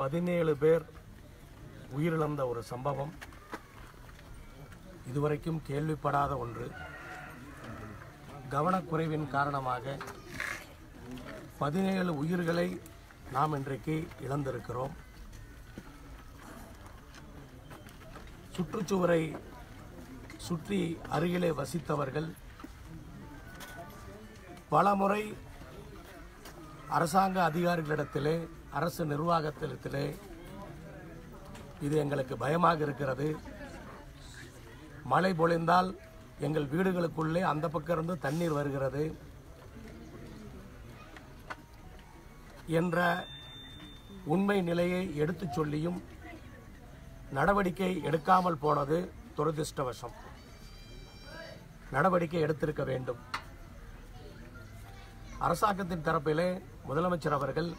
பதினேழு பேர் உயிரிழந்த ஒரு சம்பவம் இதுவரைக்கும் கேள்விப்படாத ஒன்று கவனக்குறைவின் காரணமாக பதினேழு உயிர்களை நாம் இன்றைக்கு இழந்திருக்கிறோம் சுற்றுச்சுவரை சுற்றி அருகிலே வசித்தவர்கள் பலமுறை அரசாங்க அதிகாரிகளிடத்திலே அரசு நிர்வாகத்திடத்திலே இது எங்களுக்கு பயமாக இருக்கிறது மழை பொழிந்தால் எங்கள் வீடுகளுக்குள்ளே அந்த பக்கம் இருந்து தண்ணீர் வருகிறது என்ற உண்மை நிலையை எடுத்துச் சொல்லியும் நடவடிக்கை எடுக்காமல் போனது துரதிர்ஷ்டவசம் நடவடிக்கை எடுத்திருக்க வேண்டும் அரசாங்கத்தின் தரப்பிலே முதலமைச்சர் அவர்கள்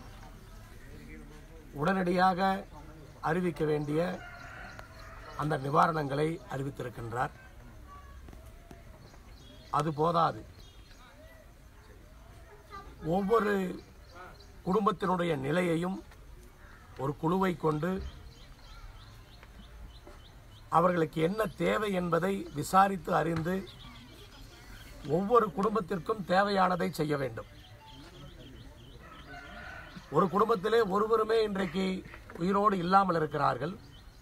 உடனடியாக அறிவிக்க வேண்டிய அந்த நிவாரணங்களை அறிவித்திருக்கின்றார் அது போதாது ஒவ்வொரு குடும்பத்தினுடைய நிலையையும் ஒரு குழுவை கொண்டு அவர்களுக்கு என்ன தேவை என்பதை விசாரித்து அறிந்து ஒவ்வொரு குடும்பத்திற்கும் தேவையானதை செய்ய வேண்டும் ஒரு குடும்பத்திலே ஒருவருமே இன்றைக்கு உயிரோடு இல்லாமல் இருக்கிறார்கள்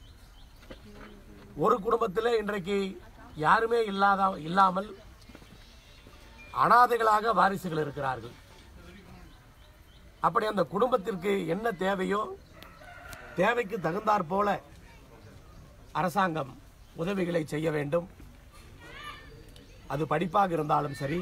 ஒரு குடும்பத்திலே இன்றைக்கு யாருமே இல்லாத இல்லாமல் அனாதைகளாக வாரிசுகள் இருக்கிறார்கள் அப்படி அந்த குடும்பத்திற்கு என்ன தேவையோ தேவைக்கு தகுந்தாற் போல அரசாங்கம் உதவிகளை செய்ய வேண்டும் அது படிப்பாக இருந்தாலும் சரி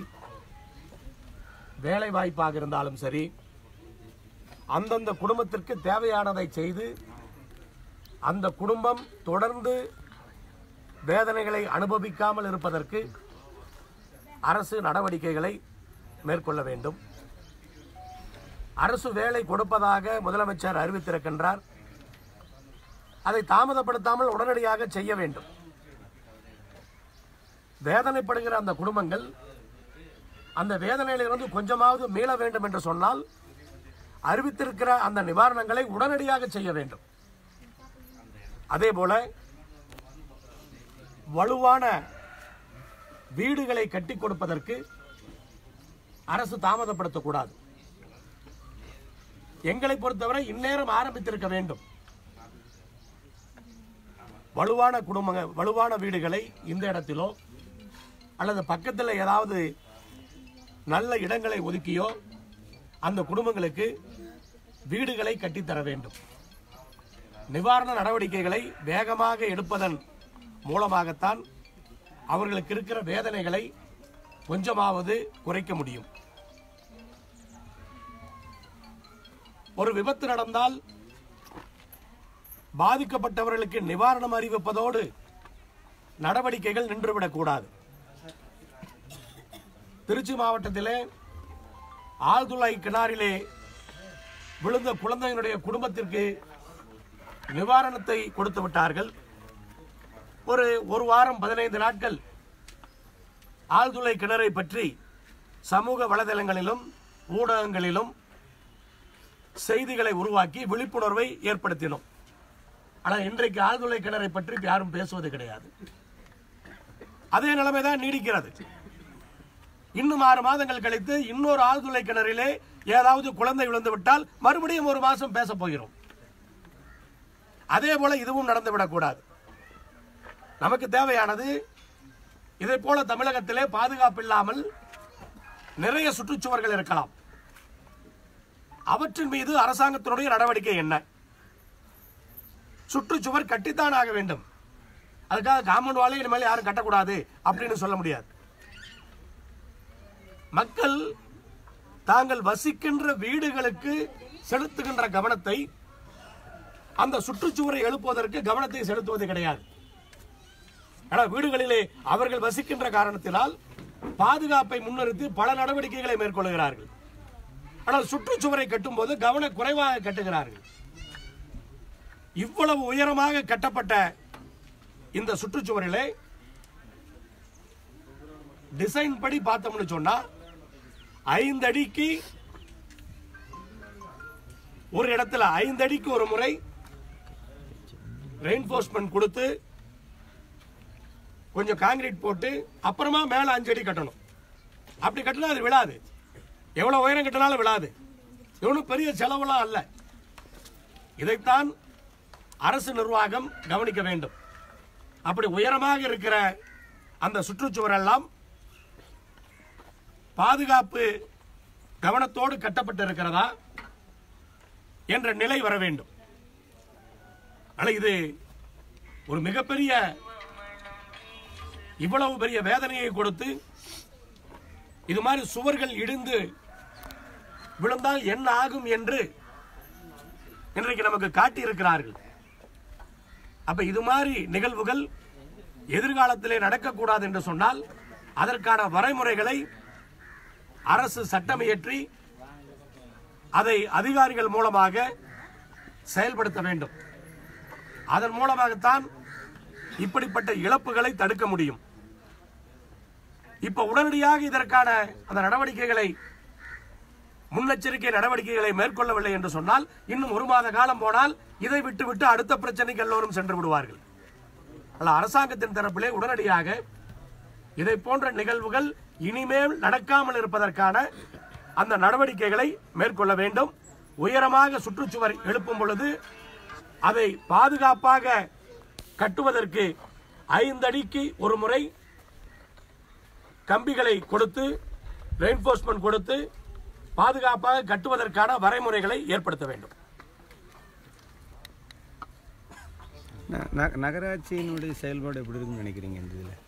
வேலை வாய்ப்பாக இருந்தாலும் சரி அந்தந்த குடும்பத்திற்கு தேவையானதை செய்து அந்த குடும்பம் தொடர்ந்து வேதனைகளை அனுபவிக்காமல் இருப்பதற்கு அரசு நடவடிக்கைகளை மேற்கொள்ள வேண்டும் அரசு வேலை கொடுப்பதாக முதலமைச்சர் அறிவித்திருக்கின்றார் அதை தாமதப்படுத்தாமல் உடனடியாக செய்ய வேண்டும் வேதனைப்படுகிற அந்த குடும்பங்கள் அந்த வேதனையிலிருந்து கொஞ்சமாவது மீள வேண்டும் என்று சொன்னால் அறிவித்திருக்கிற அந்த நிவாரணங்களை உடனடியாக செய்ய வேண்டும் அதே போல வலுவான வீடுகளை கட்டி கொடுப்பதற்கு அரசு தாமதப்படுத்தக்கூடாது எங்களை பொறுத்தவரை இந்நேரம் ஆரம்பித்திருக்க வேண்டும் வலுவான குடும்பங்க வலுவான வீடுகளை இந்த இடத்திலோ அல்லது பக்கத்தில் ஏதாவது நல்ல இடங்களை ஒதுக்கியோ அந்த குடும்பங்களுக்கு வீடுகளை கட்டித்தர வேண்டும் நிவாரண நடவடிக்கைகளை வேகமாக எடுப்பதன் மூலமாகத்தான் அவர்களுக்கு இருக்கிற வேதனைகளை கொஞ்சமாவது குறைக்க முடியும் ஒரு விபத்து நடந்தால் பாதிக்கப்பட்டவர்களுக்கு நிவாரணம் அறிவிப்பதோடு நடவடிக்கைகள் நின்றுவிடக்கூடாது திருச்சி மாவட்டத்திலே ஆழ்துளை கிணறிலே விழுந்த குழந்தையினுடைய குடும்பத்திற்கு நிவாரணத்தை கொடுத்து விட்டார்கள் ஒரு ஒரு வாரம் பதினைந்து நாட்கள் ஆழ்துளை கிணறை பற்றி சமூக வலைதளங்களிலும் ஊடகங்களிலும் செய்திகளை உருவாக்கி விழிப்புணர்வை ஏற்படுத்தினோம் ஆனால் இன்றைக்கு ஆழ்துளை கிணறை பற்றி யாரும் பேசுவது கிடையாது அதே நிலைமை தான் நீடிக்கிறது இன்னும் ஆறு மாதங்கள் கழித்து இன்னொரு ஆழ்துளை கிணறிலே ஏதாவது குழந்தை விழுந்து விட்டால் மறுபடியும் ஒரு மாசம் பேச போகிறோம் அதே போல இதுவும் நடந்துவிடக்கூடாது நமக்கு தேவையானது இதை போல தமிழகத்திலே பாதுகாப்பு இல்லாமல் நிறைய சுற்றுச்சுவர்கள் இருக்கலாம் அவற்றின் மீது அரசாங்கத்தினுடைய நடவடிக்கை என்ன சுற்றுச்சுவர் கட்டித்தான் ஆக வேண்டும் அதுக்காக காம்பவுண்ட் வாலே இனிமேல் யாரும் கட்டக்கூடாது அப்படின்னு சொல்ல முடியாது மக்கள் தாங்கள் வசிக்கின்ற வீடுகளுக்கு செலுத்துகின்ற கவனத்தை அந்த சுற்றுச்சுவரை எழுப்புவதற்கு கவனத்தை செலுத்துவது கிடையாது ஆனால் வீடுகளிலே அவர்கள் வசிக்கின்ற காரணத்தினால் பாதுகாப்பை முன்னிறுத்தி பல நடவடிக்கைகளை மேற்கொள்கிறார்கள் ஆனால் சுற்றுச்சுவரை கட்டும்போது கவன குறைவாக கட்டுகிறார்கள் இவ்வளவு உயரமாக கட்டப்பட்ட இந்த சுற்றுச்சுவரிலே டிசைன் படி பார்த்தோம்னு சொன்னா ஐந்து அடிக்கு ஒரு இடத்துல ஐந்து அடிக்கு ஒரு முறை ரெயின்ஃபோர்ஸ்மெண்ட் கொடுத்து கொஞ்சம் காங்கிரீட் போட்டு அப்புறமா மேல அஞ்சு அடி கட்டணும் அப்படி கட்டினா அது விழாது எவ்வளவு உயரம் கட்டினாலும் விழாது இவனும் பெரிய செலவுலாம் அல்ல இதைத்தான் அரசு நிர்வாகம் கவனிக்க வேண்டும் அப்படி உயரமாக இருக்கிற அந்த சுற்றுச்சுவர் எல்லாம் பாதுகாப்பு கவனத்தோடு கட்டப்பட்டு இருக்கிறதா என்ற நிலை வர வேண்டும் ஆனா இது ஒரு மிகப்பெரிய இவ்வளவு பெரிய வேதனையை கொடுத்து இது மாதிரி சுவர்கள் இடிந்து விழுந்தால் என்ன ஆகும் என்று இன்றைக்கு நமக்கு காட்டியிருக்கிறார்கள் அப்ப இது மாதிரி நிகழ்வுகள் எதிர்காலத்திலே நடக்கக்கூடாது என்று சொன்னால் அதற்கான வரைமுறைகளை அரசு சட்டம் இயற்றி அதை அதிகாரிகள் மூலமாக செயல்படுத்த வேண்டும் அதன் மூலமாகத்தான் இப்படிப்பட்ட இழப்புகளை தடுக்க முடியும் இப்ப உடனடியாக இதற்கான அந்த நடவடிக்கைகளை முன்னெச்சரிக்கை நடவடிக்கைகளை மேற்கொள்ளவில்லை என்று சொன்னால் இன்னும் ஒரு மாத காலம் போனால் இதை விட்டுவிட்டு அடுத்த பிரச்சனைக்கு எல்லோரும் சென்று விடுவார்கள் அல்ல அரசாங்கத்தின் தரப்பிலே உடனடியாக இதை போன்ற நிகழ்வுகள் இனிமேல் நடக்காமல் இருப்பதற்கான அந்த நடவடிக்கைகளை மேற்கொள்ள வேண்டும் உயரமாக சுற்றுச்சுவர் எழுப்பும் பொழுது அதை பாதுகாப்பாக கட்டுவதற்கு ஐந்தடிக்கு ஒரு முறை கம்பிகளை கொடுத்து ரெயின்ஃபோர்ஸ்மெண்ட் கொடுத்து பாதுகாப்பாக கட்டுவதற்கான வரைமுறைகளை ஏற்படுத்த வேண்டும் ந- ந- நகராட்சியினுடைய செயல்பாடு எப்படி இருக்குன்னு நினைக்கிறீங்க இந்த இதில்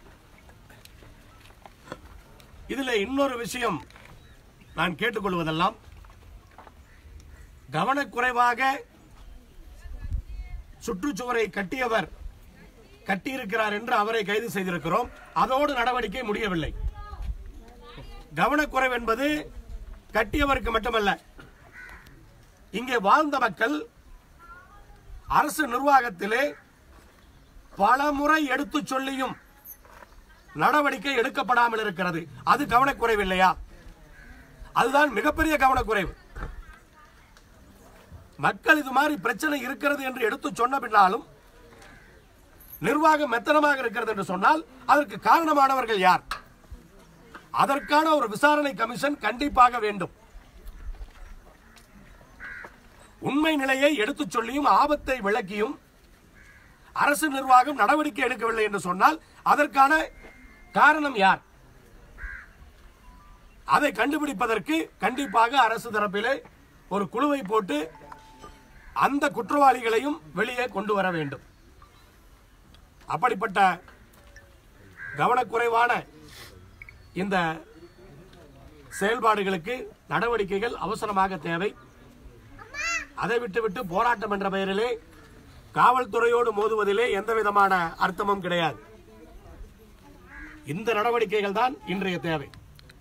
இதுல இன்னொரு விஷயம் நான் கேட்டுக்கொள்வதெல்லாம் கவனக்குறைவாக சுற்றுச்சுவரை கட்டியவர் கட்டியிருக்கிறார் என்று அவரை கைது செய்திருக்கிறோம் அதோடு நடவடிக்கை முடியவில்லை கவனக்குறைவு என்பது கட்டியவருக்கு மட்டுமல்ல இங்கே வாழ்ந்த மக்கள் அரசு நிர்வாகத்திலே பல முறை எடுத்துச் சொல்லியும் நடவடிக்கை எடுக்கப்படாமல் இருக்கிறது அது கவனக்குறைவு இல்லையா அதுதான் மிகப்பெரிய கவனக்குறைவு மக்கள் இது மாதிரி பிரச்சனை இருக்கிறது என்று எடுத்து சொன்ன பின்னாலும் நிர்வாகம் மெத்தனமாக இருக்கிறது என்று சொன்னால் அதற்கு காரணமானவர்கள் யார் அதற்கான ஒரு விசாரணை கமிஷன் கண்டிப்பாக வேண்டும் உண்மை நிலையை எடுத்துச் சொல்லியும் ஆபத்தை விளக்கியும் அரசு நிர்வாகம் நடவடிக்கை எடுக்கவில்லை என்று சொன்னால் அதற்கான காரணம் யார் அதை கண்டுபிடிப்பதற்கு கண்டிப்பாக அரசு தரப்பிலே ஒரு குழுவை போட்டு அந்த குற்றவாளிகளையும் வெளியே கொண்டு வர வேண்டும் அப்படிப்பட்ட கவனக்குறைவான இந்த செயல்பாடுகளுக்கு நடவடிக்கைகள் அவசரமாக தேவை அதை விட்டுவிட்டு போராட்டம் என்ற பெயரிலே காவல்துறையோடு மோதுவதிலே எந்த விதமான அர்த்தமும் கிடையாது இந்த நடவடிக்கைகள் தான் இன்றைய தேவை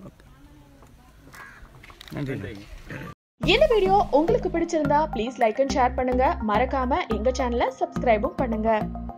நன்றி இந்த வீடியோ உங்களுக்கு பிடிச்சிருந்தா ப்ளீஸ் லைக் அண்ட் ஷேர் பண்ணுங்க மறக்காம எங்க சேனலை சப்ஸ்கிரைபும் பண்ணுங்க